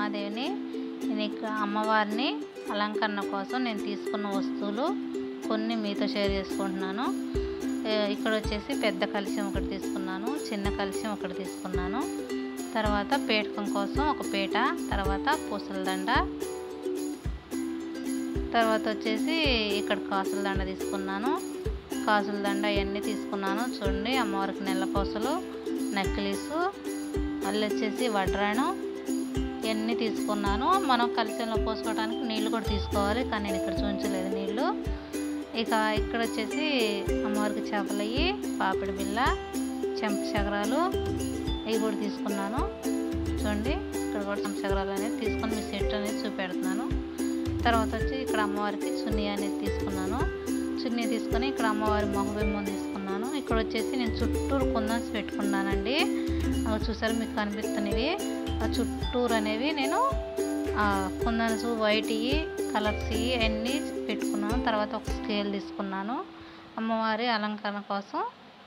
మహాదేవిని నేను ఇక్కడ అమ్మవారిని అలంకరణ కోసం నేను తీసుకున్న వస్తువులు కొన్ని మీతో షేర్ చేసుకుంటున్నాను ఏ, ఇక్కడ వచ్చేసి పెద్ద కలశం ఒకటి తీసుకున్నాను చిన్న కలశం ఒకటి తీసుకున్నాను తర్వాత పేటకం కోసం ఒక పీట తర్వాత పూసల దండ తర్వాత వచ్చేసి ఇక్కడ కాసుల దండ తీసుకున్నాను కాసుల దండ ఇవన్నీ తీసుకున్నాను చూడండి అమ్మవారికి నెల్లపూసలు నెక్లెసు మళ్ళీ వచ్చేసి వడ్రాణం ఇవన్నీ తీసుకున్నాను మనం కలశంలో పోసుకోవడానికి నీళ్ళు కూడా తీసుకోవాలి కానీ నేను ఇక్కడ చూపించలేదు నీళ్ళు ఇక ఇక్కడ వచ్చేసి అమ్మవారికి చేపలయ్యి పాపిడి బిళ్ళ చెంప చక్రాలు ఇవి కూడా తీసుకున్నాను చూడండి ఇక్కడ కూడా చెంప చక్రాలు అనేది తీసుకొని మీ సెట్ అనేది చూపెడుతున్నాను తర్వాత వచ్చి ఇక్కడ అమ్మవారికి చున్నీ అనేది తీసుకున్నాను చున్నీ తీసుకొని ఇక్కడ అమ్మవారి మొహబింబం తీసుకున్నాను ఇక్కడ వచ్చేసి నేను చుట్టూరు కుందన్స్ పెట్టుకున్నానండి అవి చూసారు మీకు కనిపిస్తున్నవి ఆ చుట్టూరు అనేవి నేను కుందన్స్ వైట్ కలర్స్ అన్నీ పెట్టుకున్నాను తర్వాత ఒక స్కేల్ తీసుకున్నాను అమ్మవారి అలంకరణ కోసం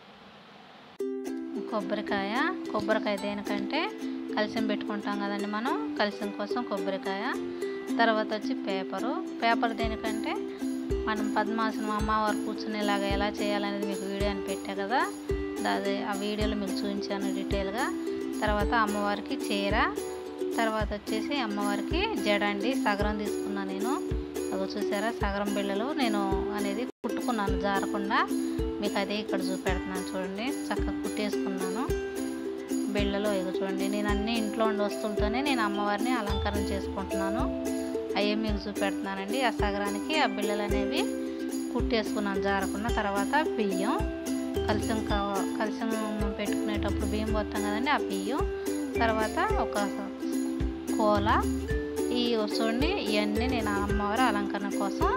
కొబ్బరికాయ కొబ్బరికాయ దేనికంటే కలిసం పెట్టుకుంటాం కదండి మనం కలిసం కోసం కొబ్బరికాయ తర్వాత వచ్చి పేపరు పేపర్ దేనికంటే మనం పద్మాసనం అమ్మవారు కూర్చునేలాగా ఎలా చేయాలనేది మీకు వీడియో అని పెట్టా కదా అదే ఆ వీడియోలో మీకు చూపించాను డీటెయిల్గా తర్వాత అమ్మవారికి చీర తర్వాత వచ్చేసి అమ్మవారికి జడ అండి సగరం తీసుకున్నాను నేను అవి చూసారా సగరం బిళ్ళలు నేను అనేది కుట్టుకున్నాను జారకుండా మీకు అదే ఇక్కడ చూపెడుతున్నాను చూడండి చక్కగా కుట్టేసుకున్నాను బిళ్ళలు ఇవి చూడండి నేను అన్ని ఇంట్లో ఉండే వస్తువులతోనే నేను అమ్మవారిని అలంకరణ చేసుకుంటున్నాను అవి మీకు చూపెడుతున్నానండి ఆ సగరానికి ఆ బిళ్ళలు అనేవి కుట్టేసుకున్నాను జారకుండా తర్వాత బియ్యం కలిసం కావ కలిసం పెట్టుకునేటప్పుడు బియ్యం పోతాం కదండి ఆ బియ్యం తర్వాత ఒక కోల ఈ చూడండి ఇవన్నీ నేను అమ్మవారి అలంకరణ కోసం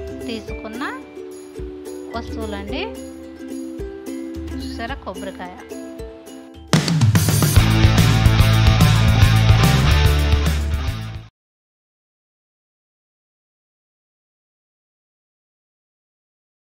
తీసుకున్న వస్తువులండి చూసారా కొబ్బరికాయ